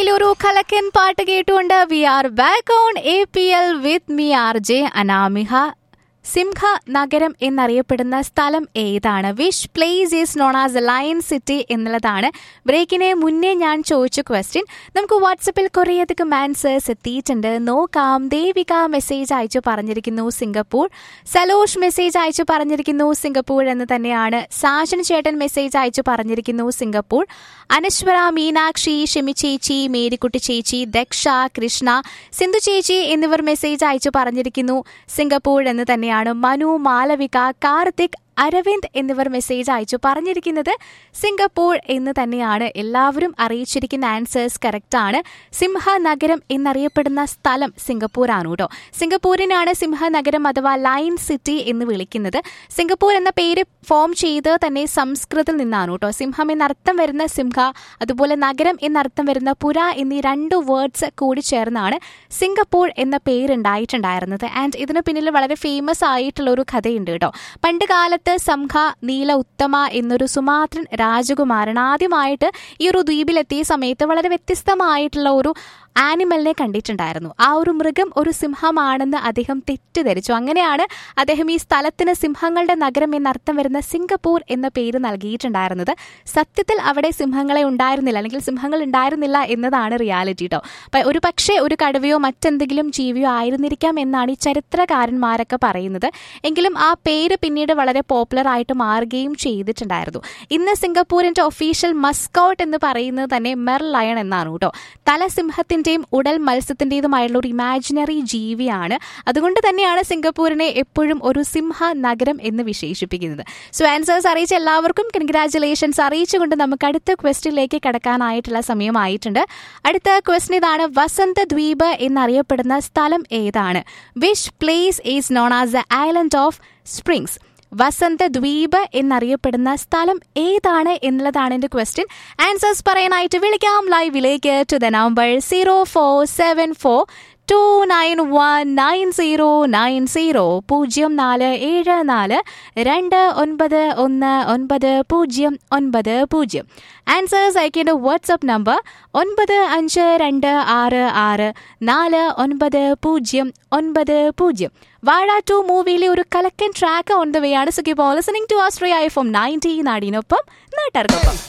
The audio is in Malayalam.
മൂവിയിൽ ഒരു കലക്കൻ പാട്ട് കേട്ടുകൊണ്ട് we are back on A P L with me R J Anamiha സിംഹ നഗരം എന്നറിയപ്പെടുന്ന സ്ഥലം ഏതാണ് which place is known as lion city എന്നുള്ളതാണ് ബ്രേക്കിനെ മുന്നേ ഞാൻ ചോദിച്ച ക്വസ്റ്റ്യൻ നമുക്ക് വാട്സപ്പിൽ കുറേയധികം ആൻസേഴ്സ് എത്തിയിട്ടുണ്ട് നോക്കാം ദേവിക മെസ്സേജ് അയച്ചു പറഞ്ഞിരിക്കുന്നു സിംഗപ്പൂർ സലോഷ് മെസ്സേജ് അയച്ചു പറഞ്ഞിരിക്കുന്നു സിംഗപ്പൂർ എന്ന് തന്നെയാണ് സാജൻ ചേട്ടൻ മെസ്സേജ് അയച്ചു പറഞ്ഞിരിക്കുന്നു സിംഗപ്പൂർ അനശ്വര മീനാക്ഷി ഷെമി ചേച്ചി മേരിക്കുട്ടി ചേച്ചി ദക്ഷ കൃഷ്ണ സിന്ധു ചേച്ചി എന്നിവർ മെസ്സേജ് അയച്ചു പറഞ്ഞിരിക്കുന്നു സിംഗപ്പൂർ എന്ന് തന്നെയാണ് മനു മാലവിക കാർത്തിക് അരവിന്ദ് എന്നിവർ മെസ്സേജ് അയച്ചു പറഞ്ഞിരിക്കുന്നത് സിംഗപ്പൂർ എന്ന് തന്നെയാണ് എല്ലാവരും അറിയിച്ചിരിക്കുന്ന ആൻസേഴ്സ് കറക്റ്റ് ആണ് സിംഹനഗരം എന്നറിയപ്പെടുന്ന സ്ഥലം സിംഗപ്പൂർ ആണ് കേട്ടോ സിംഗപ്പൂരിനാണ് സിംഹനഗരം അഥവാ ലൈൻ സിറ്റി എന്ന് വിളിക്കുന്നത് സിംഗപ്പൂർ എന്ന പേര് ഫോം ചെയ്ത് തന്നെ സംസ്കൃതത്തിൽ നിന്നാണ് കേട്ടോ സിംഹം എന്നർത്ഥം വരുന്ന സിംഹ അതുപോലെ നഗരം എന്നർത്ഥം വരുന്ന പുര എന്നീ രണ്ട് വേർഡ്സ് കൂടി ചേർന്നാണ് സിംഗപ്പൂർ എന്ന പേരുണ്ടായിട്ടുണ്ടായിരുന്നത് ആൻഡ് ഇതിന് പിന്നിൽ വളരെ ഫേമസ് ആയിട്ടുള്ള ഒരു കഥയുണ്ട് കേട്ടോ പണ്ട് കാലത്ത് സംഘ നീല ഉത്തമ എന്നൊരു സുമാത്രൻ രാജകുമാരൻ ആദ്യമായിട്ട് ഈ ഒരു ദ്വീപിലെത്തിയ സമയത്ത് വളരെ വ്യത്യസ്തമായിട്ടുള്ള ഒരു ആനിമലിനെ കണ്ടിട്ടുണ്ടായിരുന്നു ആ ഒരു മൃഗം ഒരു സിംഹമാണെന്ന് അദ്ദേഹം തെറ്റിദ്ധരിച്ചു അങ്ങനെയാണ് അദ്ദേഹം ഈ സ്ഥലത്തിന് സിംഹങ്ങളുടെ നഗരം എന്നർത്ഥം വരുന്ന സിംഗപ്പൂർ എന്ന പേര് നൽകിയിട്ടുണ്ടായിരുന്നത് സത്യത്തിൽ അവിടെ സിംഹങ്ങളെ ഉണ്ടായിരുന്നില്ല അല്ലെങ്കിൽ സിംഹങ്ങൾ ഉണ്ടായിരുന്നില്ല എന്നതാണ് റിയാലിറ്റി കേട്ടോ അപ്പൊ ഒരു പക്ഷേ ഒരു കടുവയോ മറ്റെന്തെങ്കിലും ജീവിയോ ആയിരുന്നിരിക്കാം എന്നാണ് ഈ ചരിത്രകാരന്മാരൊക്കെ പറയുന്നത് എങ്കിലും ആ പേര് പിന്നീട് വളരെ പോപ്പുലർ ആയിട്ട് മാറുകയും ചെയ്തിട്ടുണ്ടായിരുന്നു ഇന്ന് സിംഗപ്പൂരിന്റെ ഒഫീഷ്യൽ മസ്കൗട്ട് എന്ന് പറയുന്നത് തന്നെ മെർ ലയൺ എന്നാണ് കേട്ടോ തല സിംഹത്തിന്റെയും ഉടൽ മത്സ്യത്തിന്റേതുമായുള്ള ഒരു ഇമാജിനറി ജീവിയാണ് അതുകൊണ്ട് തന്നെയാണ് സിംഗപ്പൂരിനെ എപ്പോഴും ഒരു സിംഹ നഗരം എന്ന് വിശേഷിപ്പിക്കുന്നത് സോ ആൻസേഴ്സ് അറിയിച്ച എല്ലാവർക്കും കൺഗ്രാറ്റുലേഷൻസ് അറിയിച്ചുകൊണ്ട് നമുക്ക് അടുത്ത ക്വസ്റ്റിലേക്ക് കടക്കാനായിട്ടുള്ള സമയമായിട്ടുണ്ട് അടുത്ത ക്വസ്റ്റൻ ഇതാണ് വസന്ത ദ്വീപ് എന്നറിയപ്പെടുന്ന സ്ഥലം ഏതാണ് which place is known as the island of springs വസന്ത ദ്വീപ് എന്നറിയപ്പെടുന്ന സ്ഥലം ഏതാണ് എന്നുള്ളതാണ് എന്റെ ക്വസ്റ്റ്യൻ ആൻസേഴ്സ് പറയാനായിട്ട് വിളിക്കാം ലൈവിലേക്ക് to the number zero four seven four two nine one nine zero nine zero പൂജ്യം നാല് ഏഴ് നാല് രണ്ട് ഒൻപത് ഒന്ന് ഒൻപത് പൂജ്യം ഒൻപത് പൂജ്യം ആൻസേഴ്സ് അയക്കേണ്ട വാട്സപ്പ് നമ്പർ ഒൻപത് അഞ്ച് രണ്ട് ആറ് ആറ് നാല് ഒൻപത് പൂജ്യം ഒൻപത് പൂജ്യം വാഴ ടു മൂവിയിലെ ഒരു കലക്കൻ ട്രാക്ക് ഓൺ ദ വേ ആണ് so keep listening to Austria F M ninety നാടിനൊപ്പം നാട്ടുകാർക്കൊപ്പം